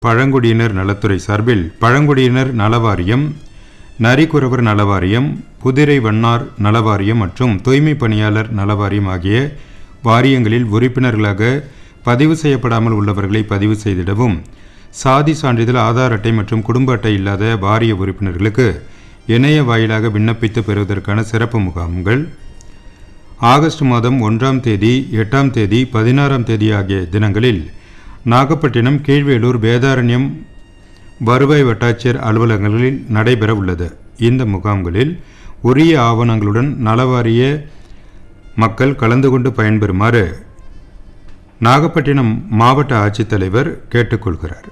பழங்குடியினர் நலத்துறை சார்பில் பழங்குடியினர் நலவாரியம் நரிக்குறவர் நலவாரியம் புதிரை வண்ணார் நலவாரியம் மற்றும் தூய்மை பணியாளர் நலவாரியம் ஆகிய வாரியங்களில் உறுப்பினர்களாக பதிவு செய்யப்படாமல் உள்ளவர்களை பதிவு செய்திடவும் சாதி சான்றிதழ் ஆதார் அட்டை மற்றும் குடும்ப அட்டை இல்லாத வாரிய உறுப்பினர்களுக்கு இணைய வாயிலாக விண்ணப்பித்து பெறுவதற்கான சிறப்பு முகாம்கள் ஆகஸ்ட் மாதம் ஒன்றாம் தேதி எட்டாம் தேதி பதினாறாம் தேதி ஆகிய தினங்களில் நாகப்பட்டினம் கீழ்வேலூர் வேதாரண்யம் வருவாய் வட்டாட்சியர் அலுவலகங்களில் நடைபெற உள்ளது இந்த முகாம்களில் உரிய ஆவணங்களுடன் நலவாரிய மக்கள் கலந்து கொண்டு பயன்பெறுமாறு நாகப்பட்டினம் மாவட்ட ஆட்சித்தலைவர் கேட்டுக்கொள்கிறார்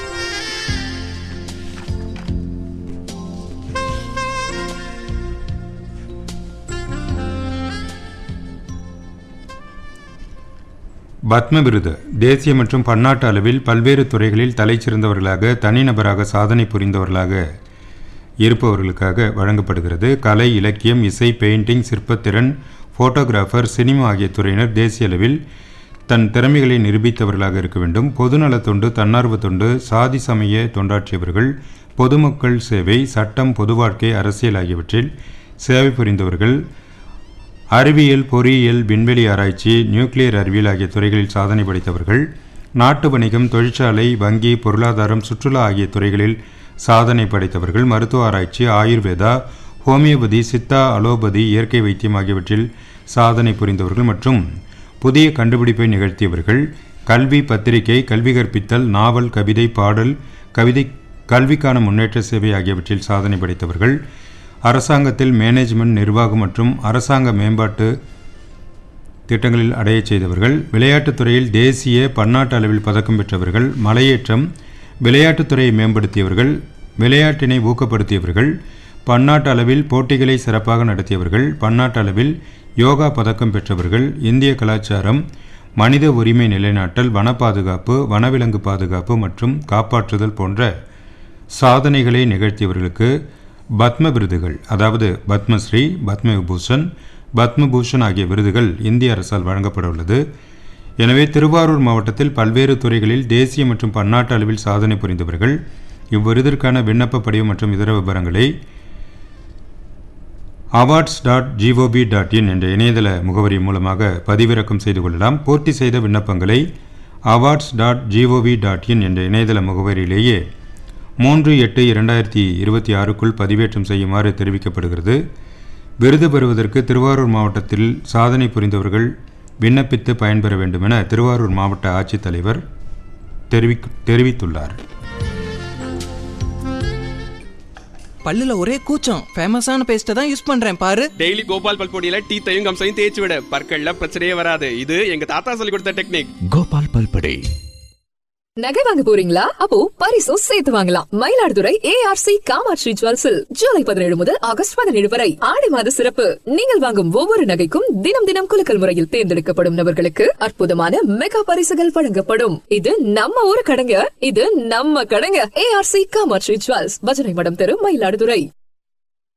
பத்ம விருது தேசிய மற்றும் பன்னாட்டு அளவில் பல்வேறு துறைகளில் தலைச்சிறந்தவர்களாக தனிநபராக சாதனை புரிந்தவர்களாக இருப்பவர்களுக்காக வழங்கப்படுகிறது கலை இலக்கியம் இசை பெயிண்டிங் சிற்பத்திறன் ஃபோட்டோகிராஃபர் சினிமா ஆகிய துறையினர் தேசிய அளவில் தன் திறமைகளை நிரூபித்தவர்களாக இருக்க வேண்டும் பொதுநலத் தொண்டு தன்னார்வ தொண்டு சாதி சமய தொண்டாற்றியவர்கள் பொதுமக்கள் சேவை சட்டம் பொது வாழ்க்கை அரசியல் ஆகியவற்றில் சேவை புரிந்தவர்கள் அறிவியல் பொறியியல் விண்வெளி ஆராய்ச்சி நியூக்ளியர் அறிவியல் ஆகிய துறைகளில் சாதனை படைத்தவர்கள் நாட்டு வணிகம் தொழிற்சாலை வங்கி பொருளாதாரம் சுற்றுலா ஆகிய துறைகளில் சாதனை படைத்தவர்கள் மருத்துவ ஆராய்ச்சி ஆயுர்வேதா ஹோமியோபதி சித்தா அலோபதி இயற்கை வைத்தியம் ஆகியவற்றில் சாதனை புரிந்தவர்கள் மற்றும் புதிய கண்டுபிடிப்பை நிகழ்த்தியவர்கள் கல்வி பத்திரிகை கல்வி கற்பித்தல் நாவல் கவிதை பாடல் கவிதை கல்விக்கான முன்னேற்ற சேவை ஆகியவற்றில் சாதனை படைத்தவர்கள் அரசாங்கத்தில் மேனேஜ்மெண்ட் நிர்வாகம் மற்றும் அரசாங்க மேம்பாட்டு திட்டங்களில் அடையச் செய்தவர்கள் விளையாட்டுத் துறையில் தேசிய பன்னாட்டு அளவில் பதக்கம் பெற்றவர்கள் மலையேற்றம் விளையாட்டுத்துறையை மேம்படுத்தியவர்கள் விளையாட்டினை ஊக்கப்படுத்தியவர்கள் பன்னாட்டு அளவில் போட்டிகளை சிறப்பாக நடத்தியவர்கள் பன்னாட்டு அளவில் யோகா பதக்கம் பெற்றவர்கள் இந்திய கலாச்சாரம் மனித உரிமை நிலைநாட்டல் வன பாதுகாப்பு வனவிலங்கு பாதுகாப்பு மற்றும் காப்பாற்றுதல் போன்ற சாதனைகளை நிகழ்த்தியவர்களுக்கு பத்ம விருதுகள் அதாவது பத்மஸ்ரீ பத்ம விபூஷன் பத்மபூஷன் ஆகிய விருதுகள் இந்திய அரசால் வழங்கப்பட உள்ளது எனவே திருவாரூர் மாவட்டத்தில் பல்வேறு துறைகளில் தேசிய மற்றும் பன்னாட்டு அளவில் சாதனை புரிந்தவர்கள் இவ்விருதிற்கான விண்ணப்ப படிவம் மற்றும் இதர விவரங்களை awards dot G O V dot in என்ற இணையதள முகவரி மூலமாக பதிவிறக்கம் செய்து கொள்ளலாம் பூர்த்தி செய்த விண்ணப்பங்களை awards dot G O V dot in என்ற இணையதள முகவரியிலேயே மூன்று எட்டு இரண்டாயிரத்தி இருபத்தி ஆறுக்குள் பதிவேற்றம் செய்யுமாறு தெரிவிக்கப்படுகிறது விருது பெறுவதற்கு திருவாரூர் மாவட்டத்தில் சாதனை புரிந்தவர்கள் விண்ணப்பித்து பயன்பெற வேண்டும் என திருவாரூர் மாவட்ட ஆட்சித்தலைவர் தெரிவி தெரிவித்துள்ளார் பல்லுல ஒரே கூச்சம் ஃபேமஸான பேஸ்ட்டை தான் யூஸ் பண்றேன் பாரு டெய்லி கோபால் பல்பொடியில டீத்தையும் கம்சையும் தேய்ச்சி விட பற்கள்ல பிரச்சனையே வராது இது எங்க தாத்தா சொல்லி கொடுத்த டெக்னிக் கோபால் பல்படே நகை வாங்க போறீங்களா அப்போ பரிசும் சேர்த்து வாங்கலாம் மயிலாடுதுறை ஏஆர்சி காமாட்சி ஜுவல்ஸில் ஜூலை பதினேழு முதல் ஆகஸ்ட் பதினேழு வரை ஆடி மாத சிறப்பு நீங்கள் வாங்கும் ஒவ்வொரு நகைக்கும் தினம் தினம் குலுக்கல் முறையில் தேர்ந்தெடுக்கப்படும் நபர்களுக்கு அற்புதமான மெகா பரிசுகள் வழங்கப்படும் இது நம்ம ஊரு கடைங்க இது நம்ம கடைங்க ஏஆர்சி காமாட்சி ஜுவல்ஸ் பஜனை மடம் தெரு மயிலாடுதுறை